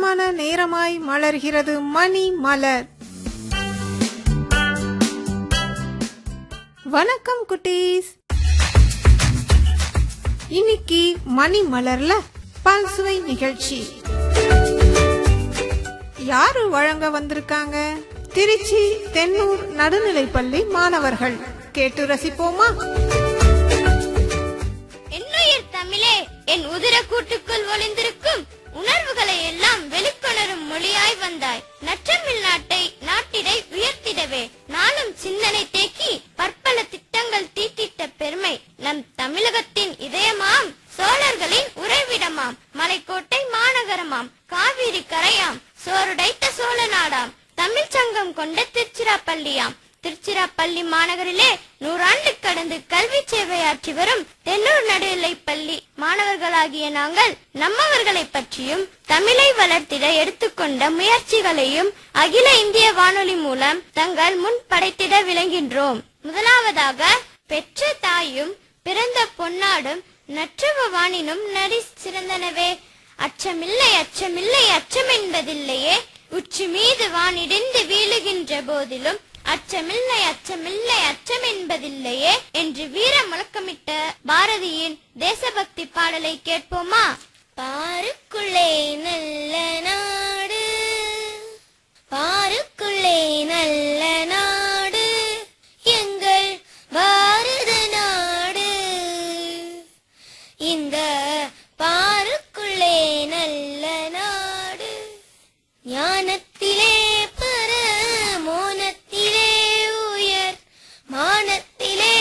திருமண நேரமாய் மலர்கிறது மணி மலர் வணக்கம் குட்டீஸ் இன்னைக்கு மணி மலர்ல பல்சுவை நிகழ்ச்சி யாரு வழங்க வந்திருக்காங்க திருச்சி தென்னூர் நடுநிலைப்பள்ளி மாணவர்கள் கேட்டு ரசிப்போமா என்னுயிர் தமிழே என் உதிர கூட்டுக்குள் ஒளிந்திருக்கும் உணர்வுகளை எல்லாம் வெளிக்கொணரும் மொழியாய் வந்தாய் நற்றமிழ் நாட்டை நாட்டிடை உயர்த்திடவே நாளும் சிந்தனை தேக்கி பற்பல திட்டங்கள் தீட்டிட்ட பெருமை நம் தமிழகத்தின் இதயமாம் சோழர்களின் உறைவிடமாம் மலைக்கோட்டை மாநகரமாம் காவிரி கரையாம் சோறுடைத்த சோழ நாடாம் தமிழ்ச் சங்கம் கொண்ட திருச்சிராப்பள்ளியாம் திருச்சிராப்பள்ளி மாநகரிலே நூறாண்டு கடந்து கல்வி சேவையாற்றி வரும் தென்னூர் நடுநிலைப் பள்ளி மாணவர்களாகிய நாங்கள் நம்மவர்களை பற்றியும் தமிழை வளர்த்திட எடுத்துக்கொண்ட முயற்சிகளையும் அகில இந்திய வானொலி மூலம் தங்கள் முன் படைத்திட விளங்கின்றோம் முதலாவதாக பெற்ற தாயும் பிறந்த பொன்னாடும் நற்றுவ வானினும் நடி சிறந்தனவே அச்சமில்லை அச்சமில்லை அச்சம் என்பதில்லையே உச்சி மீது வானிடிந்து வீழுகின்ற போதிலும் அச்சமில்லை அச்சமில்லை அச்சம் என்பதில்லையே என்று வீர முழக்கமிட்ட பாரதியின் தேசபக்தி பாடலை கேட்போமா பாருக்குள்ளே நல்ல நாடு பாருக்குள்ளே நல்ல நாடு எங்கள் பாரத நாடு இந்த